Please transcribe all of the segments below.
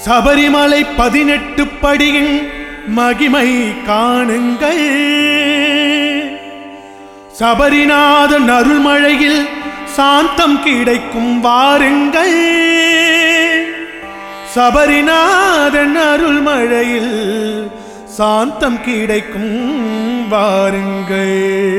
சபரிமலை பதினெட்டு படியின் மகிமை காணுங்கள் சபரிநாதன் அருள்மழையில் சாந்தம் கிடைக்கும் வாருங்கள் சபரிநாதன் அருள்மழையில் சாந்தம் கிடைக்கும் வாருங்கள்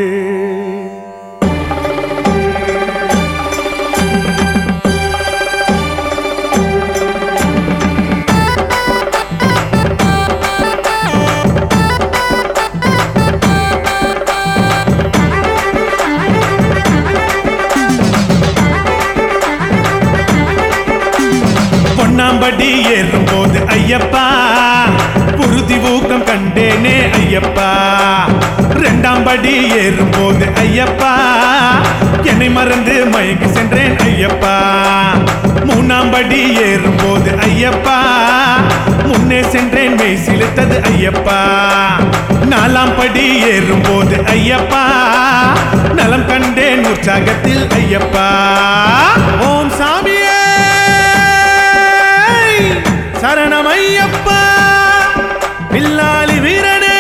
பொன்னாம்படி ஏறும் போது ஐயப்பா புருதி ஊக்கம் கண்டேனே ஐயப்பா ரெண்டாம் படி ஏறும் போது ஐயப்பா என்னை மறந்து மயங்கி சென்றேன் ஐயப்பா மூணாம் படி ஏறும் போது ஐயப்பா முன்னே சென்றேன் மெய் சிலுத்தது ஐயப்பா நாலாம் படி ஏறும் போது ஐயப்பா நலம் கண்டேன் உற்சாகத்தில் ஐயப்பா ஓம் சாமியே சரணம் ஐயப்பா பில்லாலி வீரனே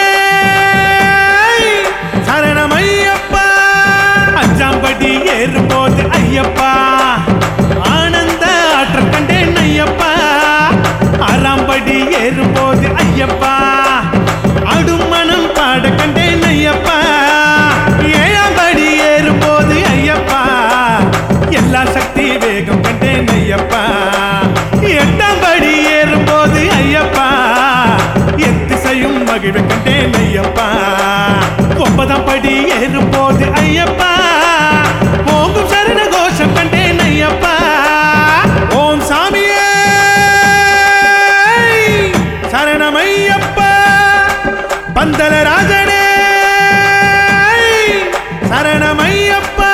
சரணம் ஐயப்பா அஞ்சாம் படி ஏறும்போது ஐயப்பா ஆனந்த ஆற்றல் கண்டேன் ஐயப்பா ஆறாம் படி ஏறும்போது ஐயப்பா அடும் மனம் பாட கண்டேன் ஐயப்பா ஏழாம் படி ஏறும்போது ஐயப்பா எல்லா சக்தி வேகம் கண்டேன் ஐயப்பா எட்டாம் படி ஏறும்போது ஐயப்பா எத்திசையும் மகிழ்வு கண்டேன் ஐயப்பா ஒன்பதாம் படி ஏறும்போது ஐயப்பா ஓங்கும் சரண கோஷம் கண்டேன் ஐயப்பா ஓம் சாமியே சரணம் ஐயப்பா பந்தல ராஜனே சரணம் ஐயப்பா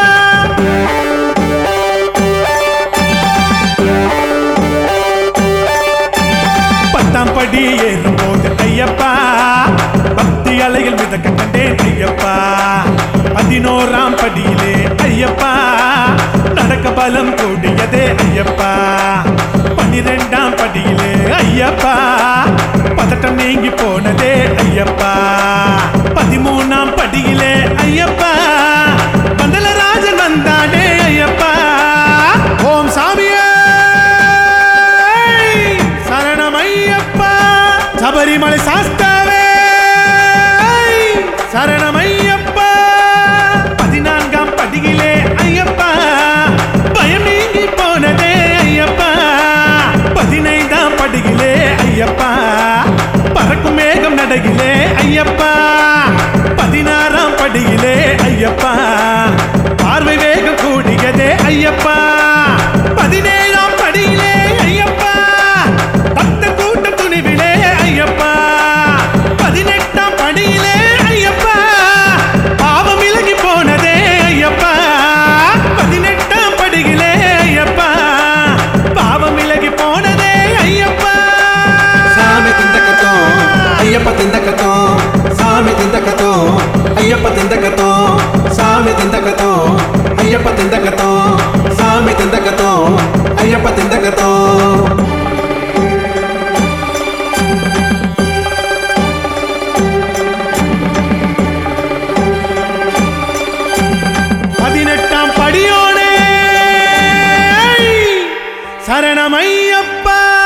பத்தாம் படி ஏறும்போது ஐயப்பா பக்தி அலைகள் மிதக்க கண்டேன் ஐயப்பா பதினோராம் படியிலே ஐயப்பா நடக்க பலம் கூடியதே ஐயப்பா பனிரெண்டாம் படியிலே ஐயப்பா பதட்டம் நீங்கி போனதே ஐயப்பா பதிமூணாம் படியிலே ஐயப்பா பந்தலராஜன் வந்தானே ஐயப்பா ஓம் சாமியே சரணம் ஐயப்பா சபரிமலை சாஸ்தாவே சரணம் ஐயப்பா பதினான்காம் படியிலே ஐயப்பா பயம் நீங்கி போனதே ஐயப்பா பதினைந்தாம் படியிலே ஐயப்பா பறக்கும் மேகம் நடையிலே ஐயப்பா பதினாறாம் படியிலே ஐயப்பா பார்வை வேகம் கூடியதே ஐயப்பா பதினேழாம் படியிலே ஐயப்பா பக்த கூட்டம் துணிவிலே ஐயப்பா பதினெட்டாம் படியிலே ஐயப்பா பாவம் விலகி போனதே ஐயப்பா பதினெட்டாம் படியிலே ஐயப்பா பாவம் விலகி போனதே ஐயப்பா சாமி திண்டக்கத்தோ ஐயப்ப திண்டக்கத்தோ சாமி திண்டக்கத்தோ ஐயப்ப திண்டக்கத்தோ சாமி திண்டக்கத்தோ ஐயப்ப திண்டக்கத்தோ சாமி திண்டக்கத்தோ ஐயப்ப திண்டக்கத்தோ பதினெட்டாம் படியோனே சரணம் ஐயப்பா